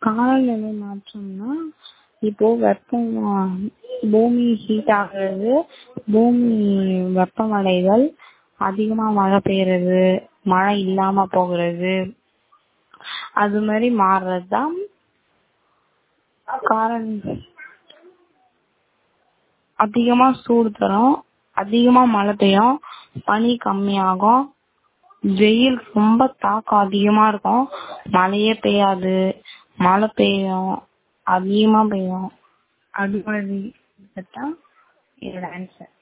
காலநிலை மாற்றம்னா இப்போ வெப்பம் பூமி ஹீட் ஆகுறது பூமி வெப்பமடைதல் அதிகமா மழை பெய்யறது மழை இல்லாம போகிறது அது மாதிரி மாறுறதுதான் காரணம் அதிகமா சூடு தரும் அதிகமா மழை பெய்யும் பனி கம்மியாகும் வெயில் ரொம்ப தாக்கம் அதிகமா இருக்கும் மழையே பெய்யாது மழை பெய்யும் அதிகமா பெய்யும் அது மாதிரி தான் என்னோட ஆன்சர்